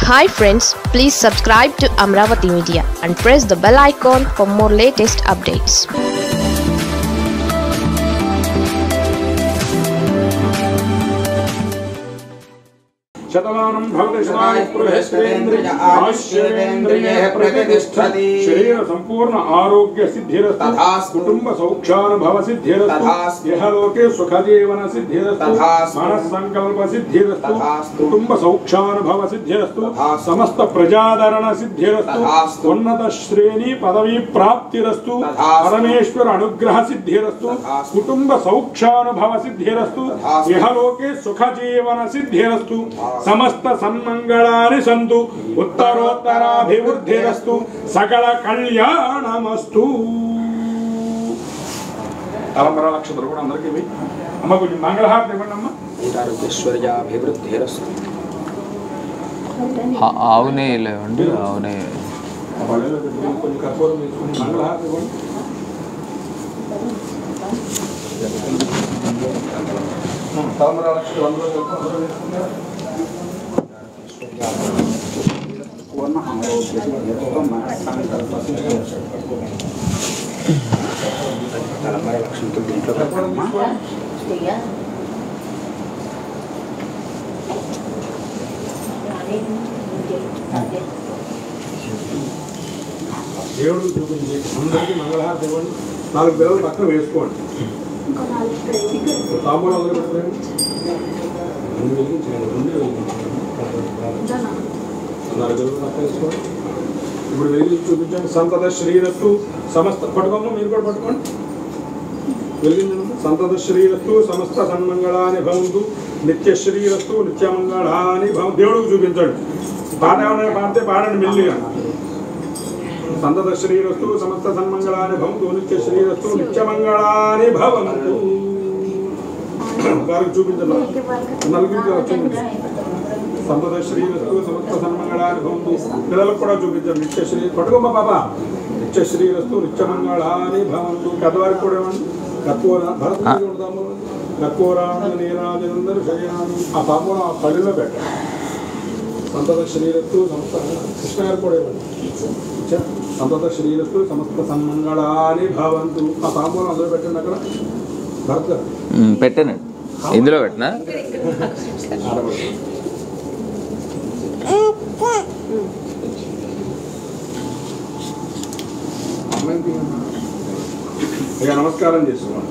Hi friends please subscribe to Amaravati media and press the bell icon for more latest updates శతమానం భవతి శతాయ పురుషేంద్రియ ఆయుష్యేంద్రియ ప్రతిష్టతి శరీర సంపూర్ణ ఆరోగ్య సిద్ధిరస్తు తథాస్తు. కుటుంబ సౌఖ్యానుభవ సిద్ధిరస్తు తథాస్తు. ఇహలోకే సుఖజీవన సిద్ధిరస్తు తథాస్తు. మనస్సంకల్ప సిద్ధిరస్తు తథాస్తు. కుటుంబ సౌఖ్యానుభవ సిద్ధిరస్తు తథాస్తు. సమస్త ప్రజాదరణ సిద్ధిరస్తు తథాస్తు. ఉన్నత శ్రేణి పదవీ ప్రాప్తిరస్తు తథాస్తు. పరమేశ్వర అనుగ్రహ సిద్ధిరస్తు తథాస్తు. కుటుంబ సౌఖ్యానుభవ సిద్ధిరస్తు తథాస్తు. ఇహలోకే సుఖజీవన సిద్ధిరస్తు సమస్త సన్మంగళాని సంతు ఉత్తరోత్తరాభివృద్ధిరస్తు సకల కళ్యాణమస్తు తలంబర నక్షత్రం కూడా అందరికీ ఇవి. అమ్మ కొంచెం మంగళహారతి ఇవ్వండి అమ్మ ఈశ్వర్యాభివృద్ధిరస్తు ఆ- ఆవు నెయ్యి లేవండి ఆవు నెయ్యి ఆ పళ్ళెలో పెట్టుకొని కొంచెం కర్పూరం వేసుకొని మంగళహారతి ఇవ్వండి తలంబర నక్షత్రం అందరూ కలిపి అందరూ వేసుకున్నారు పూర్ణ ఆరోగ్య సిద్ధిరస్తు మనస్సంకల్ప సిద్ధిరస్తు తలంబర లక్ష్మికి దీంట్లో కర్పూరం పెట్టమ్మా. తీసుకోండి దేవుడు చూపించి అందరికీ మంగళహారతి ఇవ్వండి నాలుగు పిల్లలు పక్కన వేసుకోండి తాంబూలం అందరూ పెట్టుకోండి రెండు వెలిగించండి రెండు వెలిగించండి నాలుగు పిల్లలు పక్కన వేసుకోండి ఇప్పుడు వెలిగించి చూపించండి సంతత శ్రీరస్తు సమస్త పట్టుకోమ్మ మీరు కూడా పట్టుకోండి వెలిగించండి సంతత శ్రీరస్తు సమస్త సన్మంగళాని భవంతు నిత్య శ్రీరస్తు నిత్యమంగళాని భవం దేవుడికి చూపించండి పాట ఏమైనా పాడితే పాడండి మెల్లిగా సంతత శ్రీరస్తు సమస్త సన్మంగళాని భవంతు నిత్య శ్రీరస్తు నిత్యమంగళాని భవంతు వారికి చూపించండి నలుగురికి చూపించండి సంతత శ్రీరస్తు సమస్త సన్మంగళాని భవంతు పిల్లలకు కూడా చూపించండి నిత్య శ్రీ పట్టుకోమ్మ పాప నిత్య శ్రీరస్తు నిత్యమంగళాని భవంతు పెద్దవారికి కూడా ఇవ్వండి కర్పూర భరత కర్పూరాన్ని నీరాజందరూ శరీరాన్ని ఆ పాపం ఆ కళ్ళలో పెట్టండి సంతత శ్రీరస్తు సమస్త కృష్ణ గారు కూడా ఇవ్వండి ఇచ్చా? సంతత శ్రీరస్తు సమస్త సన్మంగళాని భవంతు ఆ తాంబూలం అందులో పెట్టండి అక్కడ భరత్ గారు మ్, పెట్టానండి ఇందులో పెట్టినా ఆడబడి ఇక నమస్కారం చేసుకోండి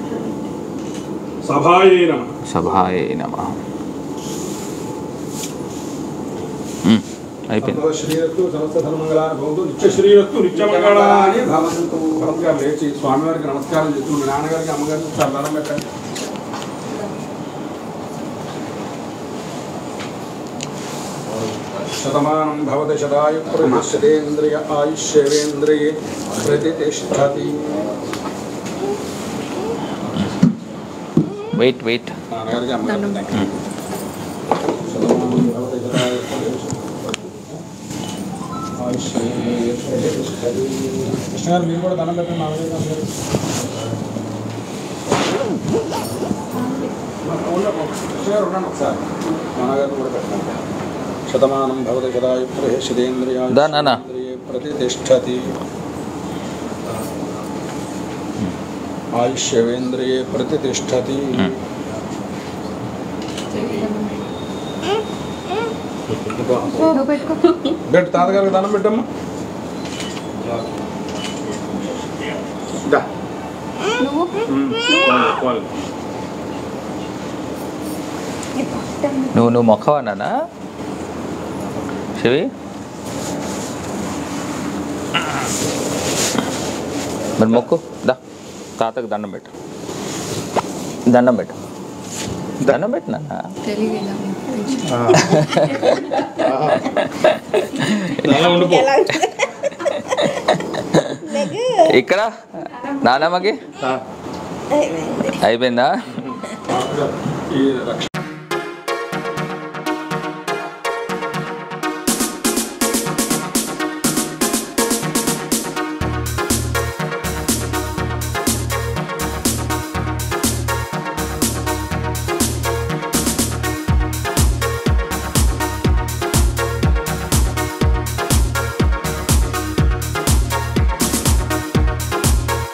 సభాయే నమ సభాయ నమ మ్, అయిపోయింది సంతత శ్రీరస్తు సమస్త ధర్మంగళాన్ని భవంతు నిత్య శ్రీరస్తు నిత్యమంగళాని భవంతు భరత్ గారు లేచి స్వామివారికి నమస్కారం చేస్తూ మీ నాన్నగారికి అమ్మగారికి చాలా దండం పెట్టండి శతమానం భవతి శతాయు పురుషేంద్రియ ఆయుష్యేంద్రియే ప్రతిష్టతి వెయిట్ వెయిట్ నాన్నగారికి అమ్మగారికి శతమానం భవతి శతాయు ఆయుష్యేంద్రియే ప్రతిష్టతి కృష్ణ గారు మీరు కూడా దండం పెట్టండి నాన్నగారికి అమ్మగారికి కృష్ణ గారు ఉండండి ఒకసారి నాన్నగారిని కూడా పెట్టండి శతమానం భవతి శతాయు పురుషేంద్రియ దా నాన్న. ప్రతిష్టతి ఆయుష్యేంద్రియే ప్రతిష్టతి బెట్ తాతగారికి దండం పెట్టమ్మా దా. ఉమ్, పోనీ, పోనీ. నువ్వు నువ్వు మొక్కవన్నానా శివి మరి మొక్కు దా తాతకు దండం పెట్టు దండం పెట్టు దండం పెట్టు నాన్న ఇక్కడ నానమ్మకి అయిపోయిందా ఈ రక్ష